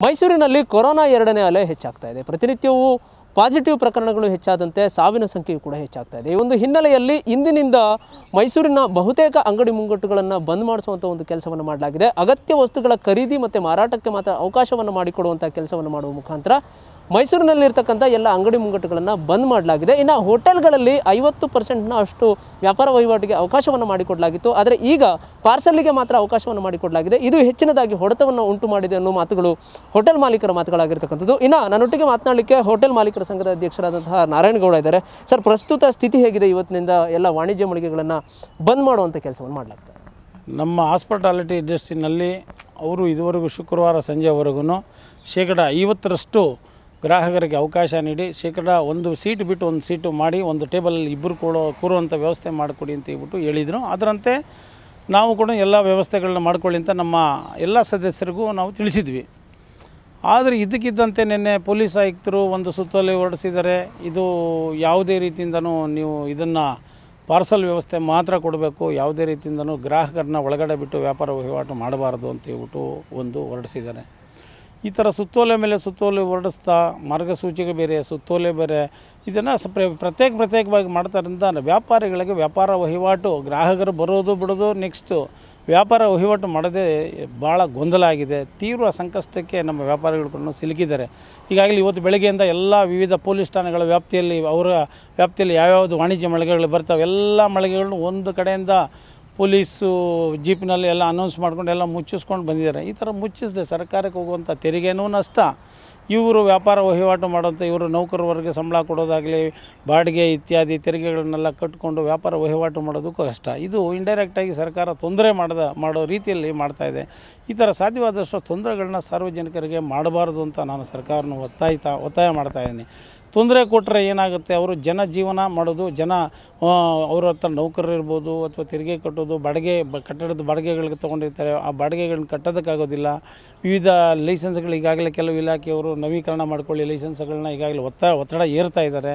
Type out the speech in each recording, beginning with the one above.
ಮೈಸೂರಿನಲ್ಲಿ ಕೊರೋನಾ ಎರಡನೇ ಅಲೆ ಹೆಚ್ಚಾಗ್ತಾ ಇದೆ ಪ್ರತಿನಿತ್ಯವೂ ಪಾಸಿಟಿವ್ ಪ್ರಕರಣಗಳು ಹೆಚ್ಚಾದಂತೆ ಸಾವಿನ ಸಂಖ್ಯೆಯು ಕೂಡ ಹೆಚ್ಚಾಗ್ತಾ ಇದೆ ಈ ಒಂದು ಹಿನ್ನೆಲೆಯಲ್ಲಿ ಇಂದಿನಿಂದ ಮೈಸೂರಿನ ಬಹುತೇಕ ಅಂಗಡಿ ಮುಂಗಟ್ಟುಗಳನ್ನು ಬಂದ್ ಮಾಡಿಸುವಂಥ ಒಂದು ಕೆಲಸವನ್ನು ಮಾಡಲಾಗಿದೆ ಅಗತ್ಯ ವಸ್ತುಗಳ ಖರೀದಿ ಮತ್ತು ಮಾರಾಟಕ್ಕೆ ಮಾತ್ರ ಅವಕಾಶವನ್ನು ಮಾಡಿಕೊಡುವಂಥ ಕೆಲಸವನ್ನು ಮಾಡುವ ಮುಖಾಂತರ ಮೈಸೂರಿನಲ್ಲಿರ್ತಕ್ಕಂಥ ಎಲ್ಲ ಅಂಗಡಿ ಮುಂಗಟ್ಟುಗಳನ್ನು ಬಂದ್ ಮಾಡಲಾಗಿದೆ ಇನ್ನು ಹೋಟೆಲ್ಗಳಲ್ಲಿ ಐವತ್ತು ಪರ್ಸೆಂಟ್ನ ಅಷ್ಟು ವ್ಯಾಪಾರ ವಹಿವಾಟಿಗೆ ಅವಕಾಶವನ್ನು ಮಾಡಿಕೊಡಲಾಗಿತ್ತು ಆದರೆ ಈಗ ಪಾರ್ಸಲ್ಲಿಗೆ ಮಾತ್ರ ಅವಕಾಶವನ್ನು ಮಾಡಿಕೊಡಲಾಗಿದೆ ಇದು ಹೆಚ್ಚಿನದಾಗಿ ಹೊಡೆತವನ್ನು ಉಂಟು ಮಾಡಿದೆ ಅನ್ನೋ ಮಾತುಗಳು ಹೋಟೆಲ್ ಮಾಲೀಕರ ಮಾತುಗಳಾಗಿರ್ತಕ್ಕಂಥದ್ದು ಇನ್ನು ನನ್ನೊಟ್ಟಿಗೆ ಮಾತನಾಡಲಿಕ್ಕೆ ಹೋಟೆಲ್ ಮಾಲೀಕರ ಸಂಘದ ಅಧ್ಯಕ್ಷರಾದಂತಹ ನಾರಾಯಣಗೌಡ ಇದ್ದಾರೆ ಸರ್ ಪ್ರಸ್ತುತ ಸ್ಥಿತಿ ಹೇಗಿದೆ ಇವತ್ತಿನಿಂದ ಎಲ್ಲ ವಾಣಿಜ್ಯ ಮಳಿಗೆಗಳನ್ನು ಬಂದ್ ಮಾಡುವಂಥ ಕೆಲಸವನ್ನು ಮಾಡಲಾಗ್ತದೆ ನಮ್ಮ ಹಾಸ್ಪಿಟಾಲಿಟಿ ಇಂಡಸ್ಟ್ರಿನಲ್ಲಿ ಅವರು ಇದುವರೆಗೂ ಶುಕ್ರವಾರ ಸಂಜೆವರೆಗೂ ಶೇಕಡ ಐವತ್ತರಷ್ಟು ಗ್ರಾಹಕರಿಗೆ ಅವಕಾಶ ನೀಡಿ ಶೇಕಡ ಒಂದು ಸೀಟ್ ಬಿಟ್ಟು ಒಂದು ಸೀಟು ಮಾಡಿ ಒಂದು ಟೇಬಲಲ್ಲಿ ಇಬ್ಬರು ಕೂಡೋ ಕೂರುವಂಥ ವ್ಯವಸ್ಥೆ ಮಾಡಿಕೊಡಿ ಅಂತ ಹೇಳ್ಬಿಟ್ಟು ಹೇಳಿದರು ಅದರಂತೆ ನಾವು ಕೂಡ ಎಲ್ಲ ವ್ಯವಸ್ಥೆಗಳನ್ನ ಮಾಡ್ಕೊಳ್ಳಿ ಅಂತ ನಮ್ಮ ಎಲ್ಲ ಸದಸ್ಯರಿಗೂ ನಾವು ತಿಳಿಸಿದ್ವಿ ಆದರೆ ಇದಕ್ಕಿದ್ದಂತೆ ನಿನ್ನೆ ಪೊಲೀಸ್ ಆಯುಕ್ತರು ಒಂದು ಸುತ್ತೋಲೆ ಹೊರಡಿಸಿದ್ದಾರೆ ಇದು ಯಾವುದೇ ರೀತಿಯಿಂದನೂ ನೀವು ಇದನ್ನು ಪಾರ್ಸಲ್ ವ್ಯವಸ್ಥೆ ಮಾತ್ರ ಕೊಡಬೇಕು ಯಾವುದೇ ರೀತಿಯಿಂದನೂ ಗ್ರಾಹಕರನ್ನ ಒಳಗಡೆ ಬಿಟ್ಟು ವ್ಯಾಪಾರ ವಹಿವಾಟು ಮಾಡಬಾರ್ದು ಅಂತ ಹೇಳ್ಬಿಟ್ಟು ಒಂದು ಹೊರಡಿಸಿದ್ದಾರೆ ಈ ಥರ ಸುತ್ತೋಲೆ ಮೇಲೆ ಸುತ್ತೋಲೆ ಹೊರಡಿಸ್ತಾ ಮಾರ್ಗಸೂಚಿಗೆ ಬೇರೆ ಸುತ್ತೋಲೆ ಬೇರೆ ಇದನ್ನು ಸಪ್ರೇ ಪ್ರತ್ಯೇಕ ಪ್ರತ್ಯೇಕವಾಗಿ ಮಾಡ್ತಾರಿಂದ ವ್ಯಾಪಾರಿಗಳಿಗೆ ವ್ಯಾಪಾರ ವಹಿವಾಟು ಗ್ರಾಹಕರು ಬರೋದು ಬಿಡೋದು ನೆಕ್ಸ್ಟು ವ್ಯಾಪಾರ ವಹಿವಾಟು ಮಾಡದೆ ಭಾಳ ಗೊಂದಲ ಆಗಿದೆ ತೀವ್ರ ಸಂಕಷ್ಟಕ್ಕೆ ನಮ್ಮ ವ್ಯಾಪಾರಿಗಳು ಸಿಲುಕಿದ್ದಾರೆ ಈಗಾಗಲೇ ಇವತ್ತು ಬೆಳಗ್ಗೆಯಿಂದ ಎಲ್ಲ ವಿವಿಧ ಪೊಲೀಸ್ ಠಾಣೆಗಳ ವ್ಯಾಪ್ತಿಯಲ್ಲಿ ಅವರ ವ್ಯಾಪ್ತಿಯಲ್ಲಿ ಯಾವ್ಯಾವುದು ವಾಣಿಜ್ಯ ಮಳಿಗೆಗಳು ಬರ್ತಾವೆ ಎಲ್ಲ ಮಳಿಗೆಗಳನ್ನು ಒಂದು ಕಡೆಯಿಂದ ಪೊಲೀಸು ಜೀಪ್ನಲ್ಲಿ ಎಲ್ಲ ಅನೌನ್ಸ್ ಮಾಡ್ಕೊಂಡು ಎಲ್ಲ ಮುಚ್ಚಿಸ್ಕೊಂಡು ಬಂದಿದ್ದಾರೆ ಈ ಥರ ಮುಚ್ಚಿಸದೆ ಸರ್ಕಾರಕ್ಕೆ ಹೋಗುವಂಥ ತೆರಿಗೆನೂ ನಷ್ಟ ಇವರು ವ್ಯಾಪಾರ ವಹಿವಾಟು ಮಾಡೋಂಥ ಇವರು ನೌಕರವರೆಗೆ ಸಂಬಳ ಕೊಡೋದಾಗಲಿ ಬಾಡಿಗೆ ಇತ್ಯಾದಿ ತೆರಿಗೆಗಳನ್ನೆಲ್ಲ ಕಟ್ಟಿಕೊಂಡು ವ್ಯಾಪಾರ ವಹಿವಾಟು ಮಾಡೋದಕ್ಕೂ ಕಷ್ಟ ಇದು ಇಂಡೈರೆಕ್ಟಾಗಿ ಸರ್ಕಾರ ತೊಂದರೆ ಮಾಡದ ಮಾಡೋ ರೀತಿಯಲ್ಲಿ ಮಾಡ್ತಾ ಇದೆ ಈ ಥರ ಸಾಧ್ಯವಾದಷ್ಟು ತೊಂದರೆಗಳನ್ನ ಸಾರ್ವಜನಿಕರಿಗೆ ಮಾಡಬಾರ್ದು ಅಂತ ನಾನು ಸರ್ಕಾರನ ಒತ್ತಾಯ್ತಾ ಒತ್ತಾಯ ಮಾಡ್ತಾ ಇದ್ದೀನಿ ತೊಂದರೆ ಕೊಟ್ಟರೆ ಏನಾಗುತ್ತೆ ಅವರು ಜನ ಜೀವನ ಮಾಡೋದು ಜನ ಆ, ಅವ್ರ ಹತ್ರ ನೌಕರರು ಇರ್ಬೋದು ಅಥವಾ ತೆರಿಗೆ ಕಟ್ಟೋದು ಬಾಡಿಗೆ ಬ ಕಟ್ಟಡದ ಬಾಡಿಗೆಗಳಿಗೆ ತೊಗೊಂಡಿರ್ತಾರೆ ಆ ಬಾಡಿಗೆಗಳನ್ನ ಕಟ್ಟೋದಕ್ಕಾಗೋದಿಲ್ಲ ವಿವಿಧ ಲೈಸೆನ್ಸ್ಗಳು ಈಗಾಗಲೇ ಕೆಲವು ಇಲಾಖೆಯವರು ನವೀಕರಣ ಮಾಡ್ಕೊಳ್ಳಿ ಲೈಸೆನ್ಸ್ಗಳನ್ನ ಈಗಾಗಲೇ ಒತ್ತ ಒತ್ತಡ ಏರ್ತಾ ಇದ್ದಾರೆ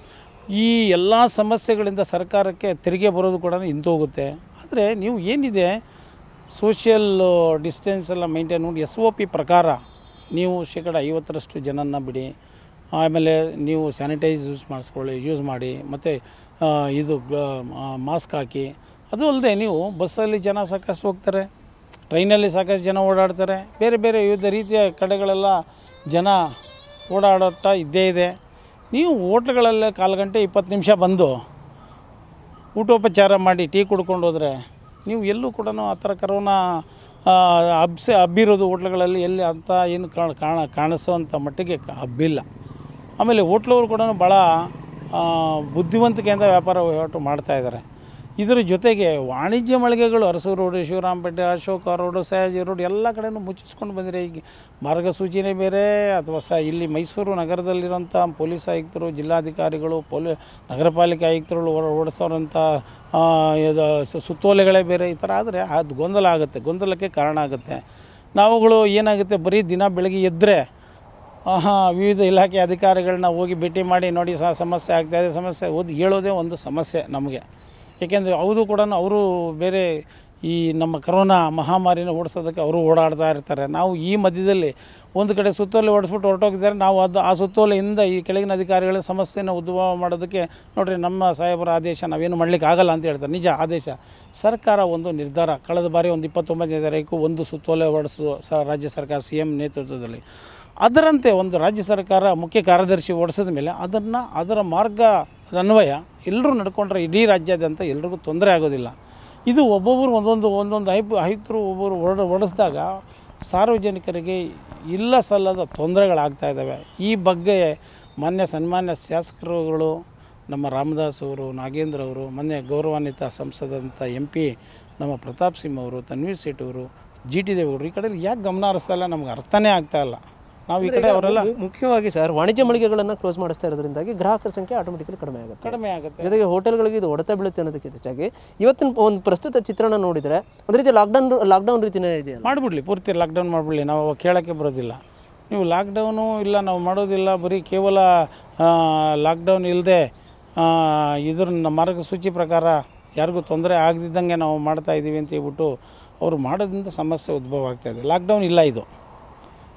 ಈ ಎಲ್ಲ ಸಮಸ್ಯೆಗಳಿಂದ ಸರ್ಕಾರಕ್ಕೆ ತೆರಿಗೆ ಬರೋದು ಕೂಡ ನಿಂತೋಗುತ್ತೆ ಆದರೆ ನೀವು ಏನಿದೆ ಸೋಷಿಯಲ್ ಡಿಸ್ಟೆನ್ಸ್ ಎಲ್ಲ ಮೇಂಟೈನ್ ಮಾಡಿ ಎಸ್ ಒ ಪಿ ಪ್ರಕಾರ ನೀವು ಶೇಕಡ ಐವತ್ತರಷ್ಟು ಜನನ್ನ ಬಿಡಿ ಆಮೇಲೆ ನೀವು ಸ್ಯಾನಿಟೈಸ್ ಯೂಸ್ ಮಾಡಿಸ್ಕೊಳ್ಳಿ ಯೂಸ್ ಮಾಡಿ ಮತ್ತು ಇದು ಮಾಸ್ಕ್ ಹಾಕಿ ಅದು ಅಲ್ಲದೆ ನೀವು ಬಸ್ಸಲ್ಲಿ ಜನ ಸಾಕಷ್ಟು ಹೋಗ್ತಾರೆ ಟ್ರೈನಲ್ಲಿ ಸಾಕಷ್ಟು ಜನ ಓಡಾಡ್ತಾರೆ ಬೇರೆ ಬೇರೆ ವಿವಿಧ ರೀತಿಯ ಕಡೆಗಳೆಲ್ಲ ಜನ ಓಡಾಡೋಟ ಇದ್ದೇ ಇದೆ ನೀವು ಹೋಟ್ಲ್ಗಳಲ್ಲೇ ಕಾಲು ಗಂಟೆ ಇಪ್ಪತ್ತು ನಿಮಿಷ ಬಂದು ಊಟೋಪಚಾರ ಮಾಡಿ ಟೀ ಕುಡ್ಕೊಂಡು ಹೋದರೆ ನೀವು ಎಲ್ಲೂ ಕೂಡ ಆ ಥರ ಕರೋನಾ ಹಬ್ಸೆ ಹಬ್ಬಿರೋದು ಹೋಟ್ಲುಗಳಲ್ಲಿ ಎಲ್ಲಿ ಅಂತ ಏನು ಕಾಣ ಕಾಣ ಕಾಣಿಸೋವಂಥ ಮಟ್ಟಿಗೆ ಕ- ಹಬ್ಬಿಲ್ಲ ಆಮೇಲೆ ಹೋಟ್ಲವರು ಕೂಡ ಭಾಳ ಆ, ಬುದ್ಧಿವಂತಿಕೆಯಿಂದ ವ್ಯಾಪಾರ ವಹಿವಾಟು ಮಾಡ್ತಾ ಇದ್ದಾರೆ ಇದರ ಜೊತೆಗೆ ವಾಣಿಜ್ಯ ಮಳಿಗೆಗಳು Arasuru road Shivarampete Ashoka road Sayaji road ಎಲ್ಲ ಕಡೆನೂ ಮುಚ್ಚಿಸ್ಕೊಂಡು ಬಂದಿದೆ ಈಗ ಮಾರ್ಗಸೂಚಿನೇ ಬೇರೆ ಅಥವಾ ಸ ಇಲ್ಲಿ ಮೈಸೂರು ನಗರದಲ್ಲಿರೋಂಥ ಪೊಲೀಸ್ ಆಯುಕ್ತರು ಜಿಲ್ಲಾಧಿಕಾರಿಗಳು ಪೊಲೀ ನಗರ ಪಾಲಿಕೆ ಆಯುಕ್ತರುಗಳು ಹೊರ ಓಡಿಸೋರಂಥ ಆ, ಇದು ಸು- ಸುತ್ತೋಲೆಗಳೇ ಬೇರೆ ಈ ಥರ ಆದರೆ ಅದು ಗೊಂದಲ ಆಗುತ್ತೆ ಗೊಂದಲಕ್ಕೆ ಕಾರಣ ಆಗುತ್ತೆ ನಾವುಗಳು ಏನಾಗುತ್ತೆ ಬರೀ ದಿನ ಬೆಳಗ್ಗೆ ಎದ್ದರೆ ಹಾಂ ವಿವಿಧ ಇಲಾಖೆ ಅಧಿಕಾರಿಗಳನ್ನ ಹೋಗಿ ಭೇಟಿ ಮಾಡಿ ನೋಡಿ ಸಹ ಸಮಸ್ಯೆ ಆಗ್ತಾಯಿದೆ ಸಮಸ್ಯೆ ಓದಿ ಹೇಳೋದೇ ಒಂದು ಸಮಸ್ಯೆ ನಮಗೆ ಏಕೆಂದರೆ ಅವರು ಕೂಡ ಅವರು ಬೇರೆ ಈ ನಮ್ಮ ಕರೋನಾ ಮಹಾಮಾರಿನ ಓಡಿಸೋದಕ್ಕೆ ಅವರು ಓಡಾಡ್ತಾ ಇರ್ತಾರೆ ನಾವು ಈ ಮಧ್ಯದಲ್ಲಿ ಒಂದು ಕಡೆ ಸುತ್ತೋಲೆ ಓಡಿಸ್ಬಿಟ್ಟು ಹೊರಟೋಗಿದ್ದಾರೆ ನಾವು ಅದು ಆ ಸುತ್ತೋಲೆಯಿಂದ ಈ ಕೆಳಗಿನ ಅಧಿಕಾರಿಗಳ ಸಮಸ್ಯೆನ ಉದ್ಭವ ಮಾಡೋದಕ್ಕೆ ನೋಡಿರಿ ನಮ್ಮ ಸಾಹೇಬರ ಆದೇಶ ನಾವೇನು ಮಾಡಲಿಕ್ಕೆ ಆಗಲ್ಲ ಅಂತ ಹೇಳ್ತಾರೆ ನಿಜ ಆದೇಶ ಸರ್ಕಾರ ಒಂದು ನಿರ್ಧಾರ ಕಳೆದ ಬಾರಿ ಒಂದು ಇಪ್ಪತ್ತೊಂಬತ್ತನೇ ತಾರೀಕು ಒಂದು ಸುತ್ತೋಲೆ ಹೊರಡಿಸು ಸ ರಾಜ್ಯ ಸರ್ಕಾರ ಸಿ ಎಂ ನೇತೃತ್ವದಲ್ಲಿ ಅದರಂತೆ ಒಂದು ರಾಜ್ಯ ಸರ್ಕಾರ ಮುಖ್ಯ ಕಾರ್ಯದರ್ಶಿ ಓಡಿಸಿದ ಮೇಲೆ ಅದನ್ನು ಅದರ ಮಾರ್ಗ ಅನ್ವಯ ಎಲ್ಲರೂ ನಡ್ಕೊಂಡ್ರೆ ಇಡೀ ರಾಜ್ಯಾದ್ಯಂತ ಎಲ್ರಿಗೂ ತೊಂದರೆ ಆಗೋದಿಲ್ಲ ಇದು ಒಬ್ಬೊಬ್ಬರು ಒಂದೊಂದು ಒಂದೊಂದು ಆಯುಕ್ ಆಯುಕ್ತರು ಒಬ್ಬರು ಹೊರಡ ಹೊಡೆಸಿದಾಗ ಸಾರ್ವಜನಿಕರಿಗೆ ಇಲ್ಲ ಸಲ್ಲದ ತೊಂದರೆಗಳಾಗ್ತಾ ಇದ್ದಾವೆ ಈ ಬಗ್ಗೆ ಮಾನ್ಯ ಸನ್ಮಾನ್ಯ ಶಾಸಕರುಗಳು ನಮ್ಮ ರಾಮದಾಸ್ ಅವರು ನಾಗೇಂದ್ರ ಅವರು ಮೊನ್ನೆ ಗೌರವಾನ್ವಿತ ಸಂಸದಂಥ ಎಂ ಪಿ ನಮ್ಮ ಪ್ರತಾಪ್ ಸಿಂಹ ಅವರು ತನ್ವೀರ್ ಸೇಠ್ ಅವರು ಜಿ ಟಿ ದೇವರು ಈ ಕಡೆ ಯಾಕೆ ಗಮನ ಹರಿಸ್ತಾ ಇಲ್ಲ ನಮ್ಗೆ ಅರ್ಥನೇ ಆಗ್ತಾ ಇಲ್ಲ ನಾವು ಈ ಕಡೆ ಅವರೆಲ್ಲ ಮು- ಮುಖ್ಯವಾಗಿ ಸರ್ ವಾಣಿಜ್ಯ ಮಳಿಗೆಗಳನ್ನು ಕ್ಲೋಸ್ ಮಾಡಿಸ್ತಾ ಇರೋದ್ರಿಂದಾಗಿ ಗ್ರಾಹಕರ ಸಂಖ್ಯೆ ಆಟೋಮೆಟಿಕಲಿ ಕಡಿಮೆ ಆಗುತ್ತೆ ಕಡಿಮೆ ಆಗುತ್ತೆ ಜೊತೆಗೆ ಹೋಟೆಲ್ಗಳಿಗೆ ಇದು ಹೊಡೆತ ಬೀಳುತ್ತೆ ಅನ್ನೋದಕ್ಕಿಂತ ಹೆಚ್ಚಾಗಿ ಇವತ್ತಿನ ಒಂದು ಪ್ರಸ್ತುತ ಚಿತ್ರಣ ನೋಡಿದರೆ ಒಂದು ರೀತಿ ಲಾಕ್ಡೌನ್ ಲಾಕ್ಡೌನ್ ರೀತಿನೇ ಇದೆಯಲ್ಲ ಮಾಡಿಬಿಡ್ಲಿ ಪೂರ್ತಿ ಲಾಕ್ಡೌನ್ ಮಾಡಿಬಿಡ್ಲಿ ನಾವು ಅವಾಗ ಕೇಳೋಕ್ಕೆ ಬರೋದಿಲ್ಲ ನೀವು ಲಾಕ್ಡೌನು ಇಲ್ಲ ನಾವು ಮಾಡೋದಿಲ್ಲ ಬರೀ ಕೇವಲ ಲಾಕ್ಡೌನ್ ಇಲ್ಲದೆ ಇದ್ರ ಮಾರ್ಗಸೂಚಿ ಪ್ರಕಾರ ಯಾರಿಗೂ ತೊಂದರೆ ಆಗದಿದ್ದಂಗೆ ನಾವು ಮಾಡ್ತಾ ಇದ್ದೀವಿ ಅಂತ ಹೇಳ್ಬಿಟ್ಟು ಅವರು ಮಾಡೋದ್ರಿಂದ ಸಮಸ್ಯೆ ಉದ್ಭವ ಆಗ್ತಾಯಿದೆ ಲಾಕ್ಡೌನ್ ಇಲ್ಲ ಇದು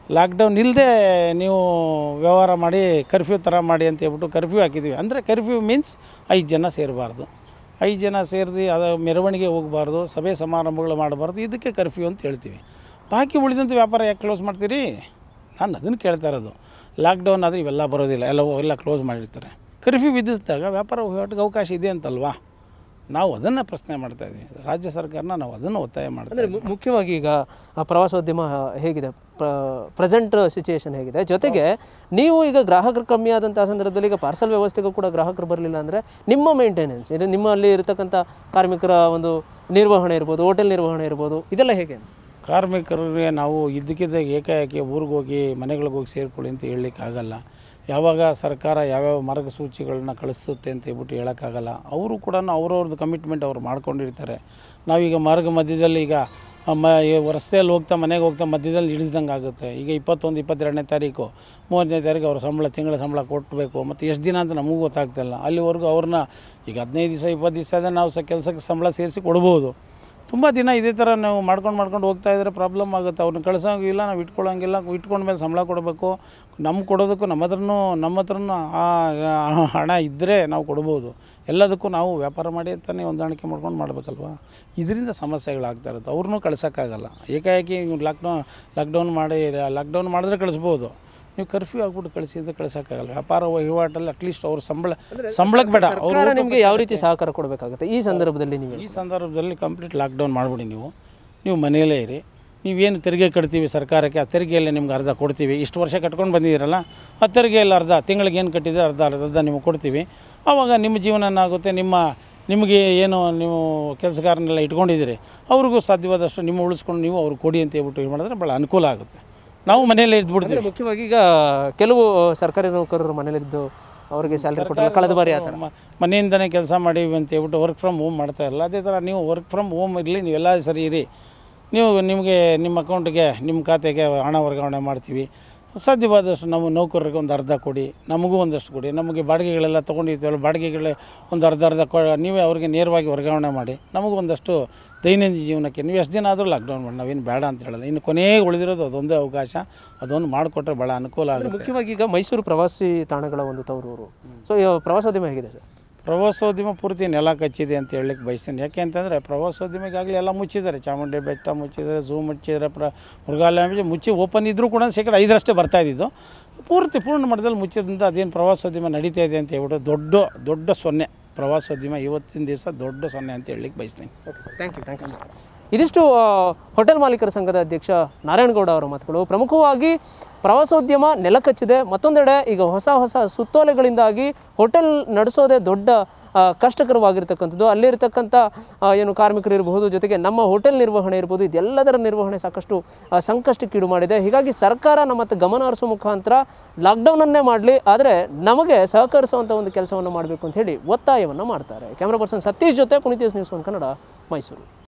ಲಾಕ್ಡೌನ್ ಇಲ್ಲದೆ ನೀವು ವ್ಯವಹಾರ ಮಾಡಿ ಕರ್ಫ್ಯೂ ಥರ ಮಾಡಿ ಅಂತ ಹೇಳ್ಬಿಟ್ಟು ಕರ್ಫ್ಯೂ ಹಾಕಿದ್ವಿ ಅಂದರೆ ಕರ್ಫ್ಯೂ ಮೀನ್ಸ್ ಐದು ಜನ ಸೇರಬಾರ್ದು ಐದು ಜನ ಸೇರಿದು ಅದು ಮೆರವಣಿಗೆ ಹೋಗಬಾರ್ದು ಸಭೆ ಸಮಾರಂಭಗಳು ಮಾಡಬಾರ್ದು ಇದಕ್ಕೆ ಕರ್ಫ್ಯೂ ಅಂತ ಹೇಳ್ತೀವಿ ಬಾಕಿ ಉಳಿದಂಥ ವ್ಯಾಪಾರ ಯಾಕೆ ಕ್ಲೋಸ್ ಮಾಡ್ತೀರಿ ನಾನು ಅದನ್ನು ಕೇಳ್ತಾ ಇರೋದು ಲಾಕ್ಡೌನ್ ಆದರೆ ಇವೆಲ್ಲ ಬರೋದಿಲ್ಲ ಎಲ್ಲ ಎಲ್ಲ ಕ್ಲೋಸ್ ಮಾಡಿರ್ತಾರೆ ಕರ್ಫ್ಯೂ ವಿಧಿಸಿದಾಗ ವ್ಯಾಪಾರ ವಹಿವಾಟಿಗೆ ಅವಕಾಶ ಇದೆ ಅಂತಲ್ವಾ ನಾವು ಅದನ್ನು ಪ್ರಶ್ನೆ ಮಾಡ್ತಾ ಇದ್ವಿ ರಾಜ್ಯ ಸರ್ಕಾರನ ನಾವು ಅದನ್ನು ಒತ್ತಾಯ ಮಾಡ್ತಾ ಅಂದರೆ ಮು- ಮುಖ್ಯವಾಗಿ ಈಗ ಆ ಪ್ರವಾಸೋದ್ಯಮ ಹೇಗಿದೆ ಪ್ರೆಸೆಂಟ್ ಸಿಚುಯೇಷನ್ ಹೇಗಿದೆ ಜೊತೆಗೆ ನೀವು ಈಗ ಗ್ರಾಹಕರು ಕಮ್ಮಿ ಆದಂಥ ಸಂದರ್ಭದಲ್ಲಿ ಈಗ ಪಾರ್ಸಲ್ ವ್ಯವಸ್ಥೆಗೂ ಕೂಡ ಗ್ರಾಹಕರು ಬರಲಿಲ್ಲ ಅಂದರೆ ನಿಮ್ಮ ಮೇಂಟೆನೆನ್ಸ್ ಇದು ನಿಮ್ಮಲ್ಲಿ ಇರತಕ್ಕಂಥ ಕಾರ್ಮಿಕರ ಒಂದು ನಿರ್ವಹಣೆ ಇರ್ಬೋದು ಹೋಟೆಲ್ ನಿರ್ವಹಣೆ ಇರ್ಬೋದು ಇದೆಲ್ಲ ಹೇಗೆ ಕಾರ್ಮಿಕರಿಗೆ ನಾವು ಇದ್ದಕ್ಕಿದ್ದಾಗ ಏಕಾಏಕಿ ಊರಿಗೆ ಹೋಗಿ ಮನೆಗಳಿಗೆ ಹೋಗಿ ಸೇರ್ಕೊಳ್ಳಿ ಅಂತ ಹೇಳಲಿಕ್ಕೆ ಆಗಲ್ಲ ಯಾವಾಗ ಸರ್ಕಾರ ಯಾವ್ಯಾವ ಮಾರ್ಗಸೂಚಿಗಳನ್ನ ಕಳಿಸುತ್ತೆ ಅಂತ ಹೇಳ್ಬಿಟ್ಟು ಹೇಳೋಕ್ಕಾಗಲ್ಲ ಅವರು ಕೂಡ ಅವ್ರವ್ರದ್ದು ಕಮಿಟ್ಮೆಂಟ್ ಅವ್ರು ಮಾಡ್ಕೊಂಡಿರ್ತಾರೆ ನಾವೀಗ ಮಾರ್ಗ ಮಧ್ಯದಲ್ಲಿ ಈಗ ಮ ಈ ರಸ್ತೆಯಲ್ಲಿ ಹೋಗ್ತಾ ಮನೆಗೆ ಹೋಗ್ತಾ ಮಧ್ಯದಲ್ಲಿ ಹಿಡಿಸ್ದಂಗೆ ಆಗುತ್ತೆ ಈಗ ಇಪ್ಪತ್ತೊಂದು ಇಪ್ಪತ್ತೆರಡನೇ ತಾರೀಕು ಮೂವತ್ತನೇ ತಾರೀಕು ಅವ್ರ ಸಂಬಳ ತಿಂಗಳ ಸಂಬಳ ಕೊಟ್ಟಬೇಕು ಮತ್ತು ಎಷ್ಟು ದಿನ ಅಂತ ನಮಗೂ ಗೊತ್ತಾಗ್ತಿಲ್ಲ ಅಲ್ಲಿವರೆಗೂ ಅವ್ರನ್ನ ಈಗ ಹದಿನೈದು ದಿವಸ ಇಪ್ಪತ್ತು ದಿವಸ ಆದರೆ ನಾವು ಸಹ ಕೆಲಸಕ್ಕೆ ಸಂಬಳ ಸೇರಿಸಿ ಕೊಡ್ಬೋದು ತುಂಬ ದಿನ ಇದೇ ಥರ ನಾವು ಮಾಡ್ಕೊಂಡು ಮಾಡ್ಕೊಂಡು ಹೋಗ್ತಾ ಇದ್ರೆ ಪ್ರಾಬ್ಲಮ್ ಆಗುತ್ತೆ ಅವ್ರನ್ನ ಕಳ್ಸೋಂಗಿಲ್ಲ ನಾವು ಇಟ್ಕೊಳ್ಳೋಂಗಿಲ್ಲ ಇಟ್ಕೊಂಡ್ಮೇಲೆ ಸಂಬಳ ಕೊಡಬೇಕು ನಮ್ಗೆ ಕೊಡೋದಕ್ಕೂ ನಮ್ಮ ಹತ್ರನೂ ನಮ್ಮ ಹತ್ರನೂ ಆ ಆ ಹಣ ಇದ್ದರೆ ನಾವು ಕೊಡ್ಬೋದು ಎಲ್ಲದಕ್ಕೂ ನಾವು ವ್ಯಾಪಾರ ಮಾಡಿ ಅಂತಲೇ ಹೊಂದಾಣಿಕೆ ಮಾಡ್ಕೊಂಡು ಮಾಡಬೇಕಲ್ವ ಇದರಿಂದ ಸಮಸ್ಯೆಗಳಾಗ್ತಾ ಇರುತ್ತೆ ಅವ್ರನ್ನೂ ಕಳ್ಸೋಕ್ಕಾಗಲ್ಲ ಏಕಾಏಕಿ ಲಾಕ್ಡೌನ್ ಲಾಕ್ಡೌನ್ ಮಾಡಿ ಲಾಕ್ಡೌನ್ ಮಾಡಿದ್ರೆ ಕಳಿಸ್ಬೋದು ನೀವು ಕರ್ಫ್ಯೂ ಆಗ್ಬಿಟ್ಟು ಕಳಿಸಿದ್ರೆ ಕಳ್ಸೋಕ್ಕಾಗಲ್ಲ ವ್ಯಾಪಾರ ವಹಿವಾಟಲ್ಲಿ ಅಟ್ಲೀಸ್ಟ್ ಅವ್ರ ಸಂಬಳ ಸಂಬಳಕ್ಕೆ ಬೇಡ ಅವರು ಸರ್ಕಾರ ನಿಮಗೆ ಯಾವ ರೀತಿ ಸಹಕಾರ ಕೊಡಬೇಕಾಗುತ್ತೆ ಈ ಸಂದರ್ಭದಲ್ಲಿ ನೀವು ಈ ಸಂದರ್ಭದಲ್ಲಿ ಕಂಪ್ಲೀಟ್ ಲಾಕ್ಡೌನ್ ಮಾಡಿಬಿಡಿ ನೀವು ನೀವು ಮನೆಯಲ್ಲೇ ಇರಿ ನೀವೇನು ತೆರಿಗೆ ಕಟ್ತೀವಿ ಸರ್ಕಾರಕ್ಕೆ ಆ ತೆರಿಗೆಯಲ್ಲೇ ನಿಮ್ಗೆ ಅರ್ಧ ಕೊಡ್ತೀವಿ ಇಷ್ಟು ವರ್ಷ ಕಟ್ಕೊಂಡು ಬಂದಿದ್ದೀರಲ್ಲ ಆ ತೆರಿಗೆಯಲ್ಲಿ ಅರ್ಧ ತಿಂಗಳಿಗೆ ಏನು ಕಟ್ಟಿದ್ರೆ ಅರ್ಧ ಅರ್ಧ ಅರ್ಧ ನಿಮಗೆ ಕೊಡ್ತೀವಿ ಆವಾಗ ನಿಮ್ಮ ಜೀವನ ಏನಾಗುತ್ತೆ ನಿಮ್ಮ ನಿಮಗೆ ಏನು ನೀವು ಕೆಲಸಗಾರನೆಲ್ಲ ಇಟ್ಕೊಂಡಿದ್ದೀರಿ ಅವ್ರಿಗೂ ಸಾಧ್ಯವಾದಷ್ಟು ನಿಮ್ಮ ಉಳಿಸ್ಕೊಂಡು ನೀವು ಅವ್ರಿಗೆ ಕೊಡಿ ಅಂತ ಹೇಳ್ಬಿಟ್ಟು ಇದು ಮಾಡಿದ್ರೆ ಭಾಳ ಅನುಕೂಲ ಆಗುತ್ತೆ ನಾವು ಮನೆಯಲ್ಲೇ ಇದ್ಬಿಡ್ತೀವಿ ಮುಖ್ಯವಾಗಿ ಈಗ ಕೆಲವು ಸರ್ಕಾರಿ ನೌಕರರು ಮನೇಲಿದ್ದು ಅವರಿಗೆ ಸ್ಯಾಲ್ರಿ ಕೊಟ್ಟಿಲ್ಲ ಕಳೆದ ಬಾರಿ ಆ ಥರ ಮ- ಮನೆಯಿಂದನೇ ಕೆಲಸ ಮಾಡೀವಿ ಅಂತ ಹೇಳ್ಬಿಟ್ಟು ವರ್ಕ್ ಫ್ರಮ್ ಹೋಮ್ ಮಾಡ್ತಾ ಇರಲ್ಲ ಅದೇ ಥರ ನೀವು ವರ್ಕ್ ಫ್ರಮ್ ಹೋಮ್ ಇರಲಿ ನೀವೆಲ್ಲ ಸರಿ ಇರಿ ನೀವು ನಿಮಗೆ ನಿಮ್ಮ ಅಕೌಂಟಿಗೆ ನಿಮ್ಮ ಖಾತೆಗೆ ಹಣ ವರ್ಗಾವಣೆ ಮಾಡ್ತೀವಿ ಸಾಧ್ಯವಾದಷ್ಟು ನಮ್ಮ ನೌಕರರಿಗೆ ಒಂದು ಅರ್ಧ ಕೊಡಿ ನಮಗೂ ಒಂದಷ್ಟು ಕೊಡಿ ನಮಗೆ ಬಾಡಿಗೆಗಳೆಲ್ಲ ತೊಗೊಂಡಿರ್ತೀವಲ್ಲ ಬಾಡಿಗೆಗಳೇ ಒಂದು ಅರ್ಧ ಅರ್ಧ ಕೊ ನೀವೇ ಅವ್ರಿಗೆ ನೇರವಾಗಿ ವರ್ಗಾವಣೆ ಮಾಡಿ ನಮಗೂ ಒಂದಷ್ಟು ದೈನಂದಿನ ಜೀವನಕ್ಕೆ ನೀವು ಎಷ್ಟು ದಿನ ಆದರೂ ಲಾಕ್ಡೌನ್ ಮಾಡಿ ನಾವೇನು ಬೇಡ ಅಂತ ಹೇಳಲ್ಲ ಇನ್ನು ಕೊನೆಗೆ ಉಳಿದಿರೋದು ಅದೊಂದೇ ಅವಕಾಶ ಅದೊಂದು ಮಾಡಿಕೊಟ್ರೆ ಭಾಳ ಅನುಕೂಲ ಆಗುತ್ತೆ ಮುಖ್ಯವಾಗಿ ಈಗ ಮೈಸೂರು ಪ್ರವಾಸಿ ತಾಣಗಳ ಒಂದು ತವರೂರು ಸೊ ಈ ಪ್ರವಾಸೋದ್ಯಮ ಹೇಗಿದೆ ಸರ್ ಪ್ರವಾಸೋದ್ಯಮ ಪೂರ್ತಿ ನೆಲ ಕಚ್ಚಿದೆ ಅಂತ ಹೇಳಲಿಕ್ಕೆ ಬಯಸ್ತೀನಿ ಯಾಕೆ ಅಂತಂದರೆ ಪ್ರವಾಸೋದ್ಯಮಕ್ಕಾಗಲಿ ಎಲ್ಲ ಮುಚ್ಚಿದ್ದಾರೆ ಚಾಮುಂಡಿ ಬೆಟ್ಟ ಮುಚ್ಚಿದ್ದಾರೆ ಝೂ ಮುಚ್ಚಿದ್ದಾರೆ ಪ್ರ ಮೃಗಾಲಯ ಮುಚ್ಚಿ- ಮುಚ್ಚಿ ಓಪನ್ ಇದ್ದರೂ ಕೂಡ ಶೇಕಡ ಐದರಷ್ಟೇ ಬರ್ತಾ ಇದ್ದಿದ್ದು ಪೂರ್ತಿ ಪೂರ್ಣ ಮಟ್ಟದಲ್ಲಿ ಮುಚ್ಚಿದ್ರಿಂದ ಅದೇನು ಪ್ರವಾಸೋದ್ಯಮ ನಡೀತಾ ಇದೆ ಅಂತ ಹೇಳ್ಬಿಟ್ಟು ದೊಡ್ಡ ದೊಡ್ಡ ಸೊನ್ನೆ ಪ್ರವಾಸೋದ್ಯಮ ಇವತ್ತಿನ ದಿವಸ ದೊಡ್ಡ ಸೊನ್ನೆ ಅಂತ ಹೇಳಲಿಕ್ಕೆ ಬಯಸ್ತೀನಿ okay sir thank you thank you sir ಇದಿಷ್ಟು ಆ, ಹೋಟೆಲ್ ಮಾಲೀಕರ ಸಂಘದ ಅಧ್ಯಕ್ಷ ನಾರಾಯಣಗೌಡ ಅವರ ಮಾತುಗಳು ಪ್ರಮುಖವಾಗಿ ಪ್ರವಾಸೋದ್ಯಮ ನೆಲಕಚ್ಚಿದೆ ಮತ್ತೊಂದೆಡೆ ಈಗ ಹೊಸ ಹೊಸ ಸುತ್ತೋಲೆಗಳಿಂದಾಗಿ ಹೋಟೆಲ್ ನಡೆಸೋದೇ ದೊಡ್ಡ ಆ, ಕಷ್ಟಕರವಾಗಿರ್ತಕ್ಕಂಥದ್ದು ಅಲ್ಲಿರ್ತಕ್ಕಂಥ ಆ, ಏನು ಕಾರ್ಮಿಕರು ಇರಬಹುದು ಜೊತೆಗೆ ನಮ್ಮ ಹೋಟೆಲ್ ನಿರ್ವಹಣೆ ಇರ್ಬೋದು ಇದೆಲ್ಲದರ ನಿರ್ವಹಣೆ ಸಾಕಷ್ಟು ಆ, ಸಂಕಷ್ಟಕ್ಕೀಡು ಮಾಡಿದೆ ಹೀಗಾಗಿ ಸರ್ಕಾರ ನಮ್ಮ ಹತ್ರ ಗಮನ ಹರಿಸೋ ಮುಖಾಂತರ ಲಾಕ್ಡೌನನ್ನೇ ಮಾಡಲಿ ಆದರೆ ನಮಗೆ ಸಹಕರಿಸುವಂಥ ಒಂದು ಕೆಲಸವನ್ನು ಮಾಡಬೇಕು ಅಂತ ಹೇಳಿ ಒತ್ತಾಯವನ್ನು ಮಾಡ್ತಾರೆ ಕ್ಯಾಮ್ರಾ ಪರ್ಸನ್ ಸತೀಶ್ ಜೊತೆ ಪುನೀತ್ ನ್ಯೂಸ್ ಒನ್ ಕನ್ನಡ ಮೈಸೂರು